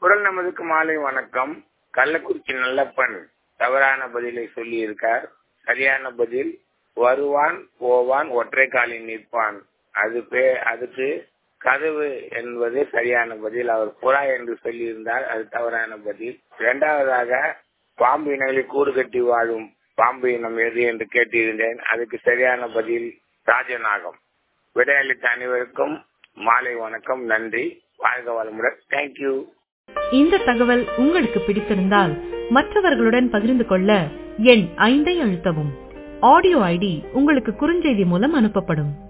குரல் நமதுக்கு மாலை வணக்கம் கள்ளக்குறிச்சி நல்லப்பன் தவறான பதிலை சொல்லி இருக்கார் சரியான பதில் வருவான் போவான் ஒற்றை காலில் நிற்பான் அது பே அதுக்கு கதவு என்பது சரியான பதில் அவர் புறா என்று சொல்லியிருந்தார் அது தவறான பதில் இரண்டாவதாக பாம்பு இனங்களில் கூடு கட்டி வாழும் பாம்பு இனம் எது என்று கேட்டிருந்தேன் அதுக்கு சரியான பதில் ராஜநாகம் விடையளித்த அனைவருக்கும் மாலை வணக்கம் நன்றி வாழ்க வளமுடன் தேங்க்யூ இந்த தகவல் உங்களுக்கு பிடித்திருந்தால் மற்றவர்களுடன் பகிர்ந்து கொள்ள எண் ஐந்தை அழுத்தவும் ஆடியோ ஐடி உங்களுக்கு குறுஞ்செய்தி மூலம் அனுப்பப்படும்